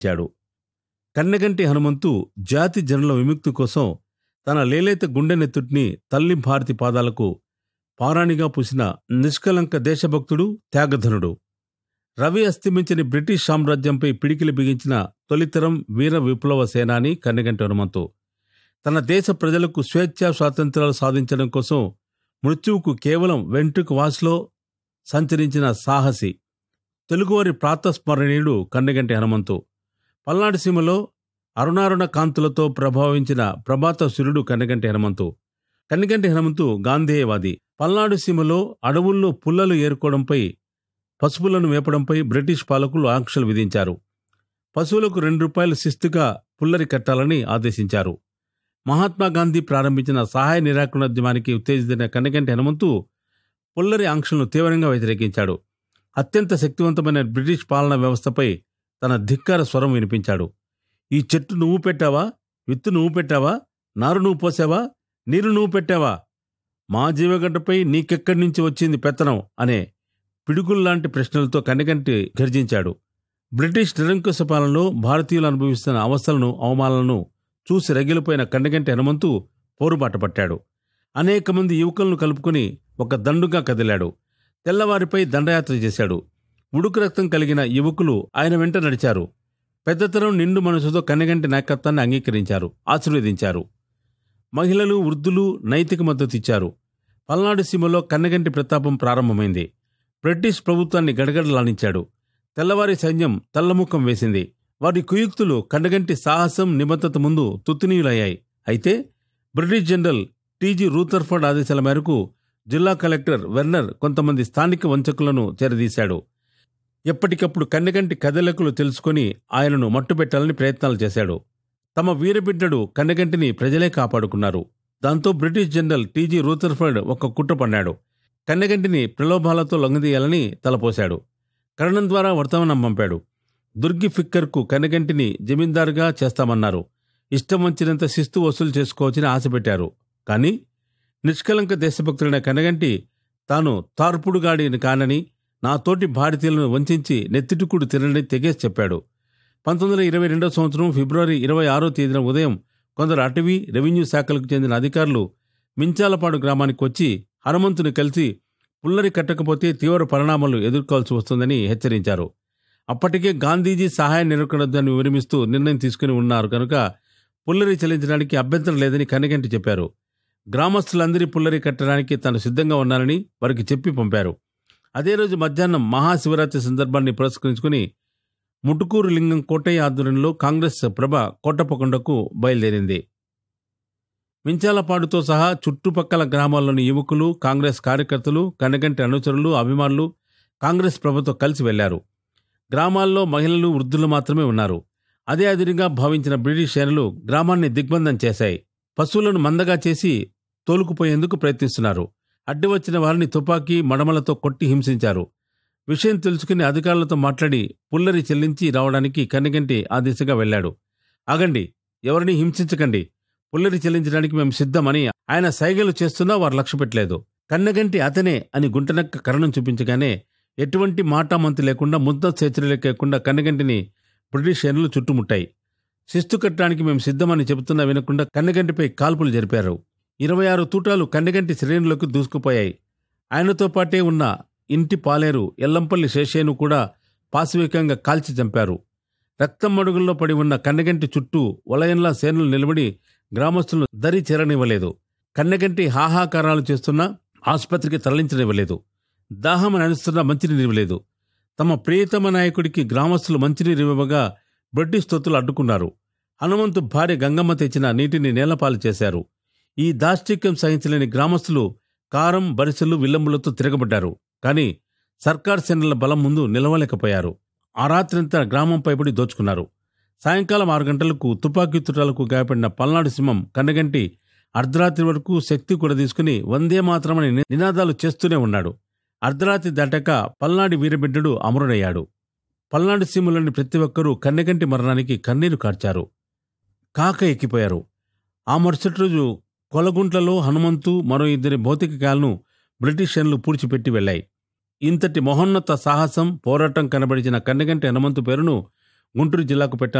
ఇచ్చాడు కన్నెగంటి హనుమంతు జాతి జనుల విముక్తి కోసం తన లేలేత గుండెనెత్తుటిని తల్లి భారతి పాదాలకు పారాణిగా పూసిన నిష్కలంక దేశభక్తుడు త్యాగధనుడు రవి అస్తమించని బ్రిటిష్ సామ్రాజ్యంపై పిడికిలి బిగించిన తొలితరం వీర విప్లవ సేనాని కన్నెగంటి హనుమంతు తన దేశ ప్రజలకు స్వేచ్ఛ స్వాతంత్రాలు సాధించడం కోసం మృత్యువుకు కేవలం వెంట్రుక వాసులో సంచరించిన సాహసి తెలుగువారి ప్రాతస్మరణీయుడు కన్నెగంటి హనుమంతు పల్నాడు సీమలో అరుణారుణ కాంతులతో ప్రభావించిన ప్రభాత సూర్యుడు కన్నెగంటి హనుమంతు కన్నెగంటి హనుమంతు గాంధేయవాది పల్నాడు సీమలో అడవుల్లో పుల్లలు ఏరుకోవడంపై పశువులను మేపడంపై బ్రిటిష్ పాలకులు ఆంక్షలు విధించారు పశువులకు రెండు రూపాయలు శిస్తుగా పుల్లరి కట్టాలని ఆదేశించారు మహాత్మా గాంధీ ప్రారంభించిన సహాయ నిరాకరణోద్యమానికి ఉత్తేజిత కన్నెగంటి హనుమంతు పుల్లరి ఆంక్షలను తీవ్రంగా వ్యతిరేకించాడు అత్యంత శక్తివంతమైన బ్రిటిష్ పాలనా వ్యవస్థపై తన ధిక్కార స్వరం వినిపించాడు ఈ చెట్టు నువ్వు పెట్టావా విత్తు నువ్వు పెట్టావా నారు నువ్వు పోసావా నీరు నువ్వు పెట్టావా మా జీవగడ్డపై నీకెక్కడి నుంచి వచ్చింది పెత్తనం అనే పిడుగుల్లాంటి ప్రశ్నలతో కన్నెగంటి గర్జించాడు బ్రిటిష్ నిరంకుశ పాలనలో భారతీయులు అనుభవిస్తున్న అవస్థలను అవమానాలను చూసి రగిలిపోయిన కన్నెగంటి హనుమంతు పోరుబాట పట్టాడు అనేక మంది యువకులను కలుపుకొని ఒక దండుగా కదిలాడు తెల్లవారిపై దండయాత్ర చేశాడు ఉడుకు రక్తం కలిగిన యువకులు ఆయన వెంట నడిచారు పెద్దతరం నిండు మనసుతో కన్నెగంటి నాయకత్వాన్ని అంగీకరించారు ఆశీర్వదించారు మహిళలు వృద్ధులు నైతిక మద్దతు ఇచ్చారు పల్నాడు సీమలో కన్నెగంటి ప్రతాపం ప్రారంభమైంది బ్రిటిష్ ప్రభుత్వాన్ని గడగడలాడించాడు తెల్లవారి సైన్యం తల్లముఖం వేసింది వారి కుయుక్తులు కన్నగంటి సాహసం నిబద్ధత ముందు తుత్తునీయులయ్యాయి అయితే బ్రిటిష్ జనరల్ టీజీ రూథర్ఫర్డ్ ఆదేశాల మేరకు జిల్లా కలెక్టర్ వెర్నర్ కొంతమంది స్థానిక వంచకులను చేరదీశాడు ఎప్పటికప్పుడు కన్నెగంటి కదలికలు తెలుసుకొని ఆయనను మట్టుపెట్టాలని ప్రయత్నాలు చేశాడు తమ వీరబిడ్డడు కన్నెగంటిని ప్రజలే కాపాడుకున్నారు దాంతో బ్రిటిష్ జనరల్ టీజీ రూథర్ఫర్డ్ ఒక కుట్ర పన్నాడు కన్నెగంటిని ప్రలోభాలతో లొంగదీయాలని తలపోశాడు కరణం ద్వారా వర్తమానం పంపాడు దుర్గి ఫిక్కర్కు కన్నెగంటిని జమీందారుగా చేస్తామన్నారు ఇష్టం వచ్చినంత శిస్తు వసూలు చేసుకోవచ్చని ఆశ పెట్టారు కానీ నిష్కలంక దేశభక్తుడైన కన్నగంటి తాను తార్పుడుగాడిని కానని నా తోటి భారతీయులను వంచి నెత్తిటుకుడు తినని తెగేసి చెప్పాడు పంతొమ్మిది వందల ఇరవై రెండవ సంవత్సరం ఫిబ్రవరి ఇరవై ఆరో తేదీన ఉదయం కొందరు అటవీ రెవెన్యూ శాఖలకు చెందిన అధికారులు మించాలపాడు గ్రామానికి వచ్చి హనుమంతుని కలిసి పుల్లరి కట్టకపోతే తీవ్ర పరిణామాలు ఎదుర్కోవాల్సి వస్తుందని హెచ్చరించారు అప్పటికే గాంధీజీ సహాయ నిరకడొద్దని విరమిస్తూ నిర్ణయం తీసుకుని ఉన్నారు కనుక పుల్లరి చెల్లించడానికి అభ్యంతరం లేదని కనిగంటి చెప్పారు గ్రామస్తులందరి పుల్లరి కట్టడానికి తాను సిద్ధంగా ఉన్నానని వారికి చెప్పి పంపారు అదే రోజు మధ్యాహ్నం మహాశివరాత్రి సందర్భాన్ని పురస్కరించుకుని ముటుకూరు లింగం కోటయ్య ఆధ్వర్యంలో కాంగ్రెస్ ప్రభ కోటప్పకొండకు బయలుదేరింది మించాలపాడుతో సహా చుట్టుపక్కల గ్రామాల్లోని యువకులు కాంగ్రెస్ కార్యకర్తలు కనగంటి అనుచరులు అభిమానులు కాంగ్రెస్ ప్రభతో కలిసి వెళ్లారు గ్రామాల్లో మహిళలు వృద్ధులు మాత్రమే ఉన్నారు అదే అదిరిగా భావించిన బ్రిటిష్ సేనలు గ్రామాన్ని దిగ్బంధం చేశాయి పశువులను మందగా చేసి తోలుకుపోయేందుకు ప్రయత్నిస్తున్నారు అడ్డు వచ్చిన వారిని తుపాకీ మడమలతో కొట్టి హింసించారు విషయం తెలుసుకుని అధికారులతో మాట్లాడి పుల్లరి చెల్లించి రావడానికి కన్నెగంటి ఆ దిశగా వెళ్లాడు ఆగండి ఎవరిని హింసించకండి పుల్లరి చెల్లించడానికి మేము సిద్ధమని ఆయన సైగలు చేస్తున్నా వారు లక్ష్య పెట్టలేదు కన్నెగంటి అతనే అని గుంటనక్క కరణం చూపించగానే ఎటువంటి మాటామంతి లేకుండా ముద్ద చేతులేకుండా కన్నెగంటిని బ్రిటిష్ సేనలు చుట్టుముట్టాయి శిస్తు కట్టడానికి మేము సిద్ధమని చెబుతున్నా వినకుండా కన్నెగంటిపై కాల్పులు జరిపారు ఇరవై ఆరు తూటాలు కన్నెగంటి శ్రేణులకు దూసుకుపోయాయి ఆయనతో పాటే ఉన్న ఇంటి పాలేరు ఎల్లంపల్లి శేషయ్యను కూడా పాశవికంగా కాల్చి చంపారు రక్తం మడుగుల్లో పడి ఉన్న కన్నెగంటి చుట్టూ వలయంలా సేనలు నిలబడి గ్రామస్తులను దరి చేరనివ్వలేదు కన్నెగంటి హాహాకారాలు చేస్తున్నా ఆసుపత్రికి తరలించనివ్వలేదు దాహం అనిస్తున్న మంచినీరు ఇవ్వలేదు తమ ప్రియతమ నాయకుడికి గ్రామస్తులు మంచినీరు ఇవ్వగా బ్రిటిష్ తొత్తులు అడ్డుకున్నారు హనుమంతు భార్య గంగమ్మ తెచ్చిన నీటిని నేలపాలు చేశారు ఈ దాష్టిక్యం సహించలేని గ్రామస్తులు కారం బరిసెలు విల్లంబులతో తిరగబడ్డారు కానీ సర్కార్ సేనల బలం ముందు నిలవలేకపోయారు ఆ రాత్రంతా గ్రామంపై పడి దోచుకున్నారు సాయంకాలం ఆరు గంటలకు తుపాకీ తుటాలకు గాయపడిన పల్నాడు సింహం కన్నగంటి అర్ధరాత్రి వరకు శక్తి కూడా తీసుకుని వందే మాత్రమని ని- నినాదాలు చేస్తూనే ఉన్నాడు అర్ధరాత్రి దాటాక పల్నాడి వీరబిడ్డడు అమరుడయ్యాడు పల్నాడు సీమలోని ప్రతి ఒక్కరూ కన్నెగంటి మరణానికి కన్నీరు కార్చారు కాక ఎక్కిపోయారు ఆ మరుసటి రోజు కొలగుంట్లలో హనుమంతు మరో ఇద్దరి భౌతికకాలను బ్రిటిషర్లు పూడ్చిపెట్టి వెళ్లాయి ఇంతటి మహోన్నత సాహసం పోరాటం కనబడిచిన కన్నెగంటి హనుమంతు పేరును గుంటూరు జిల్లాకు పెట్టాలని